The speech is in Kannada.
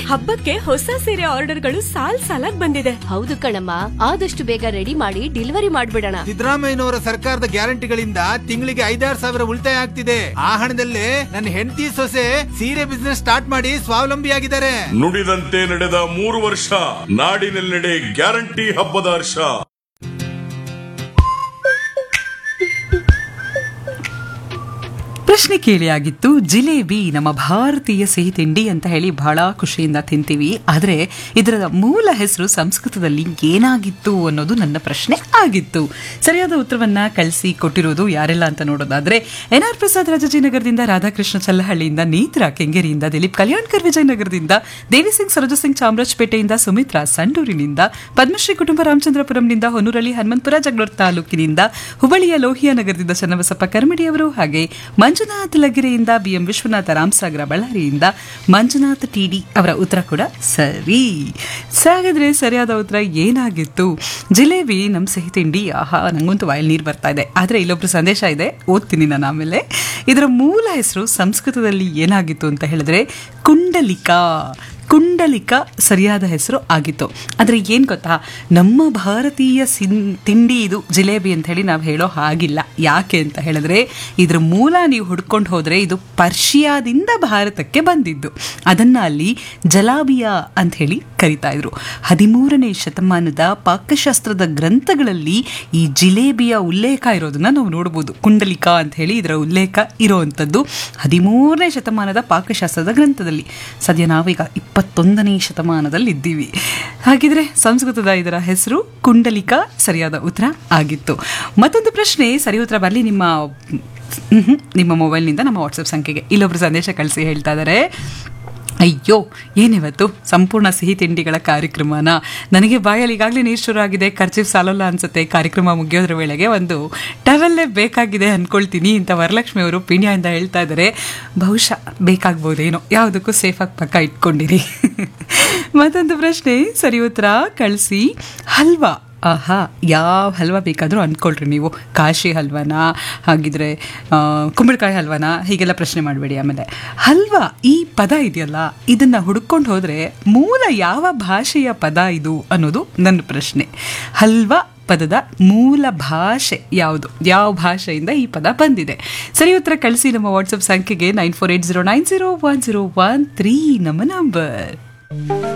ಹಬ್ಬಕ್ಕೆ ಹೊಸ ಸೀರೆ ಆರ್ಡರ್ಗಳು ಸಾಲ್ ಸಾಲಾಗ್ ಬಂದಿದೆ ಹೌದು ಕಣಮ್ಮ ಆದಷ್ಟು ಬೇಗ ರೆಡಿ ಮಾಡಿ ಡೆಲಿವರಿ ಮಾಡ್ಬಿಡೋಣ ಸಿದ್ದರಾಮಯ್ಯನವರ ಸರ್ಕಾರದ ಗ್ಯಾರಂಟಿಗಳಿಂದ ತಿಂಗಳಿಗೆ ಐದಾರು ಸಾವಿರ ಉಳಿತಾಯ ಆಗ್ತಿದೆ ಆ ಹಣದಲ್ಲೇ ನನ್ನ ಹೆಂಡತಿ ಸೊಸೆ ಸೀರೆ ಬಿಸ್ನೆಸ್ ಸ್ಟಾರ್ಟ್ ಮಾಡಿ ಸ್ವಾವಲಂಬಿಯಾಗಿದ್ದಾರೆ ನುಡಿದಂತೆ ನಡೆದ ಮೂರು ವರ್ಷ ನಾಡಿನೆಲ್ಲೆಡೆ ಗ್ಯಾರಂಟಿ ಹಬ್ಬದ ಹರ್ಷ ಪ್ರಶ್ನೆ ಕೇಳಿಯಾಗಿತ್ತು ಜಿಲೇಬಿ ನಮ್ಮ ಭಾರತೀಯ ಸಿಹಿ ತಿಂಡಿ ಅಂತ ಹೇಳಿ ಬಹಳ ಖುಷಿಯಿಂದ ತಿಂತೀವಿ ಆದರೆ ಇದರ ಮೂಲ ಹೆಸರು ಸಂಸ್ಕೃತದಲ್ಲಿ ಏನಾಗಿತ್ತು ಅನ್ನೋದು ನನ್ನ ಪ್ರಶ್ನೆ ಆಗಿತ್ತು ಸರಿಯಾದ ಉತ್ತರವನ್ನ ಕಳಿಸಿ ಕೊಟ್ಟಿರೋದು ಯಾರೆಲ್ಲ ಅಂತ ನೋಡೋದಾದ್ರೆ ಎನ್ ಆರ್ ಪ್ರಸಾದ್ ರಾಜಾಜಿನಗರದಿಂದ ರಾಧಾಕೃಷ್ಣ ಚಲ್ಲಹಳ್ಳಿಯಿಂದ ನೇತ್ರ ಕೆಂಗೇರಿಯಿಂದ ದಿಲೀಪ್ ಕಲ್ಯಾಣ್ಕರ್ ವಿಜಯನಗರದಿಂದ ದೇವಿಸಿಂಗ್ ಸರೋಜ ಸಿಂಗ್ ಚಾಮರಾಜಪೇಟೆಯಿಂದ ಸುಮಿತ್ರಾ ಸಂಡೂರಿನಿಂದ ಪದ್ಮಶ್ರೀ ಕುಟುಂಬ ರಾಮಚಂದ್ರಪುರಂನಿಂದ ಹೊನ್ನೂರಲ್ಲಿ ಹನುಮಂತಪುರ ಜಗಳೂರು ತಾಲೂಕಿನಿಂದ ಹುಬ್ಬಳ್ಳಿಯ ಲೋಹಿಯಾ ನಗರದಿಂದ ಚನ್ನಬಸಪ್ಪ ಕರ್ಮಡಿಯವರು ಹಾಗೆ ಮಂಜುನಾಥ್ ಲಗಿರೆಯಿಂದ ಬಿಎಂ ವಿಶ್ವನಾಥ ರಾಮಸಾಗರ ಬಳ್ಳಾರಿಯಿಂದ ಮಂಜುನಾಥ್ ಟಿಡಿ ಅವರ ಉತ್ತರ ಕೂಡ ಸರಿ ಸಾಗಾದ್ರೆ ಸರಿಯಾದ ಉತ್ತರ ಏನಾಗಿತ್ತು ಜಿಲೇಬಿ ನಮ್ಮ ಸಿಹಿ ತಿಂಡಿ ಆಹಾ ನಂಗಂತೂ ವಾಯಲ್ಲಿ ನೀರು ಬರ್ತಾ ಇದೆ ಆದರೆ ಇಲ್ಲೊಬ್ರು ಸಂದೇಶ ಇದೆ ಓದ್ತೀನಿ ನಾನು ಆಮೇಲೆ ಇದರ ಮೂಲ ಹೆಸರು ಸಂಸ್ಕೃತದಲ್ಲಿ ಏನಾಗಿತ್ತು ಅಂತ ಹೇಳಿದ್ರೆ ಕುಂಡಲಿಕಾ ಕುಂಡಲಿಕ ಸರಿಯಾದ ಹೆಸರು ಆಗಿತ್ತು ಆದರೆ ಏನು ಗೊತ್ತಾ ನಮ್ಮ ಭಾರತೀಯ ಸಿನ್ ತಿಂಡಿ ಇದು ಜಿಲೇಬಿ ಅಂತ ಹೇಳಿ ನಾವು ಹೇಳೋ ಹಾಗಿಲ್ಲ ಯಾಕೆ ಅಂತ ಹೇಳಿದ್ರೆ ಇದ್ರ ಮೂಲ ನೀವು ಹುಡ್ಕೊಂಡು ಹೋದರೆ ಇದು ಪರ್ಷಿಯಾದಿಂದ ಭಾರತಕ್ಕೆ ಬಂದಿದ್ದು ಅದನ್ನು ಅಲ್ಲಿ ಜಲಾಬಿಯಾ ಅಂತ ಹೇಳಿ ಕರಿತಾ ಇದ್ರು ಹದಿಮೂರನೇ ಶತಮಾನದ ಪಾಕಶಾಸ್ತ್ರದ ಗ್ರಂಥಗಳಲ್ಲಿ ಈ ಜಿಲೇಬಿಯ ಉಲ್ಲೇಖ ಇರೋದನ್ನ ನಾವು ನೋಡ್ಬೋದು ಕುಂಡಲಿಕ ಅಂತ ಹೇಳಿ ಇದರ ಉಲ್ಲೇಖ ಇರೋವಂಥದ್ದು ಹದಿಮೂರನೇ ಶತಮಾನದ ಪಾಕಶಾಸ್ತ್ರದ ಗ್ರಂಥದಲ್ಲಿ ಸದ್ಯ ನಾವೀಗ ಇಪ್ಪತ್ತೊಂದನೇ ಶತಮಾನದಲ್ಲಿ ಇದ್ದೀವಿ ಹಾಗಿದ್ರೆ ಸಂಸ್ಕೃತದ ಇದರ ಹೆಸರು ಕುಂಡಲಿಕ ಸರಿಯಾದ ಉತ್ತರ ಆಗಿತ್ತು ಮತ್ತೊಂದು ಪ್ರಶ್ನೆ ಸರಿ ಉತ್ತರ ಬರಲಿ ನಿಮ್ಮ ಮ್ಹೂ, ನಿಮ್ಮ ಮೊಬೈಲ್ನಿಂದ ನಮ್ಮ ವಾಟ್ಸಪ್ ಸಂಖ್ಯೆಗೆ ಇಲ್ಲೊಬ್ರು ಸಂದೇಶ ಕಳಿಸಿ ಹೇಳ್ತಾ ಇದ್ದಾರೆ ಅಯ್ಯೋ ಏನಿವತ್ತು ಸಂಪೂರ್ಣ ಸಿಹಿ ತಿಂಡಿಗಳ ಕಾರ್ಯಕ್ರಮನ ನನಗೆ ಬಾಯಲ್ಲಿ ಈಗಾಗಲೇ ನೀರು ಶುರು ಆಗಿದೆ ಖರ್ಚಿಫ್ ಸಾಲಲ್ಲ ಅನ್ಸುತ್ತೆ ಕಾರ್ಯಕ್ರಮ ಮುಗಿಯೋದ್ರ ವೇಳೆಗೆ ಒಂದು ಟವೆಲ್ಲೇ ಬೇಕಾಗಿದೆ ಅನ್ಕೊಳ್ತೀನಿ ಅಂತ ವರಲಕ್ಷ್ಮಿ ಅವರು ಪೀಣ್ಯದಿಂದ ಹೇಳ್ತಾ ಇದ್ದಾರೆ ಬಹುಶಃ ಬೇಕಾಗ್ಬೋದೇನೋ ಯಾವುದಕ್ಕೂ ಸೇಫಾಗಿ ಪಕ್ಕ ಇಟ್ಕೊಂಡಿರಿ ಮತ್ತೊಂದು ಪ್ರಶ್ನೆ ಸರಿ ಉತ್ತರ ಕಳಿಸಿ ಹಲ್ವಾ ಆಹಾ ಯಾವ ಹಲ್ವಾ ಬೇಕಾದರೂ ಅಂದ್ಕೊಳ್ರಿ ನೀವು ಕಾಶಿ ಹಲ್ವಾನಾ ಹಾಗಿದ್ರೆ ಆ, ಕುಂಬಳಕಾಯಿ ಹಲ್ವಾನಾ ಹೀಗೆಲ್ಲ ಪ್ರಶ್ನೆ ಮಾಡಬೇಡಿ ಆಮೇಲೆ ಹಲ್ವಾ ಈ ಪದ ಇದೆಯಲ್ಲ ಇದನ್ನು ಹುಡ್ಕೊಂಡು ಹೋದರೆ ಮೂಲ ಯಾವ ಭಾಷೆಯ ಪದ ಇದು ಅನ್ನೋದು ನನ್ನ ಪ್ರಶ್ನೆ ಹಲ್ವಾ ಪದದ ಮೂಲ ಭಾಷೆ ಯಾವುದು ಯಾವ ಭಾಷೆಯಿಂದ ಈ ಪದ ಬಂದಿದೆ ಸರಿ ಉತ್ತರ ಕಳಿಸಿ ನಮ್ಮ ವಾಟ್ಸಪ್ ಸಂಖ್ಯೆಗೆ nine four eight zero nine zero one zero one three ನಮ್ಮ ನಂಬರ್